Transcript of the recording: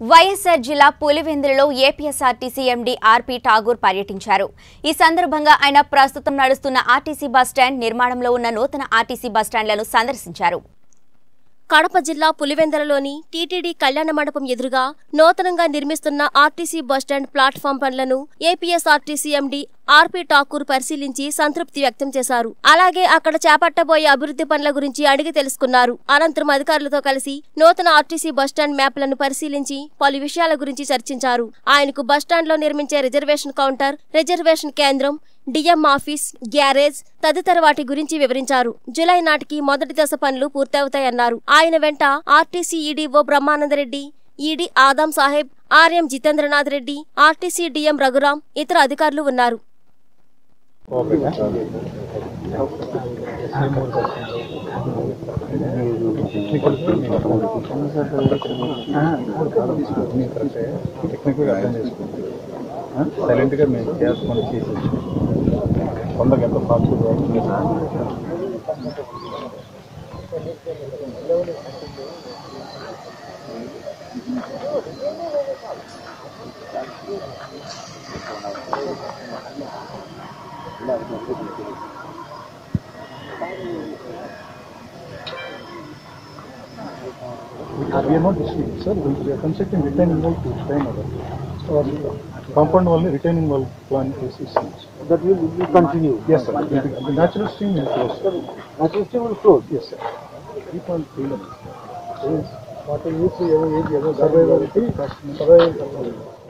వైఎస్ఆర్ జిల్లా పులివెందులలో ఏపీఎస్ఆర్టీసీ ఎండీ ఆర్పీ ఠాగూర్ పర్యటించారు ఈ సందర్భంగా ఆయన ప్రస్తుతం నడుస్తున్న ఆర్టీసీ బస్టాండ్ నిర్మాణంలో ఉన్న నూతన ఆర్టీసీ బస్టాండ్లను సందర్శించారు కడప జిల్లా పులివెందలలోని టీటీడీ కళ్యాణ మండపం ఎదురుగా నూతనంగా నిర్మిస్తున్న ఆర్టీసీ బస్టాండ్ ప్లాట్ఫామ్ పనులను ఏపీఎస్ఆర్టీసీ ఎండీ ఆర్పీ ఠాకూర్ పరిశీలించి సంతృప్తి వ్యక్తం చేశారు అలాగే అక్కడ చేపట్టబోయే అభివృద్ధి పనుల గురించి అడిగి తెలుసుకున్నారు అనంతరం అధికారులతో కలిసి నూతన ఆర్టీసీ బస్టాండ్ మ్యాప్లను పరిశీలించి పలు విషయాల గురించి చర్చించారు ఆయనకు బస్టాండ్లో నిర్మించే రిజర్వేషన్ కౌంటర్ రిజర్వేషన్ కేంద్రం డిఎం ఆఫీస్ గ్యారేజ్ తదితర వాటి గురించి వివరించారు జులై నాటికి మొదటి దశ పనులు పూర్తవుతాయన్నారు ఆయన వెంట RTC EDO Brahmananda Reddy ED Adam Saheb RM Jitendranath Reddy RTC DM Raghuram ఇతర అధికారులు ఉన్నారు టెక్నికల్గా అర్థం చేసుకుంది సైలెంట్గా మేము చేసుకొని చేసి కొందరికి ఎంత fast We are not distributing, sir. We are constructing retaining wall to train over. Compound wall, retaining wall plan is is. That will will continue. Yes, sir. The the natural stream will close. Natural stream will close. Yes, sir. We can't feel it. What is use, age, survival, survival.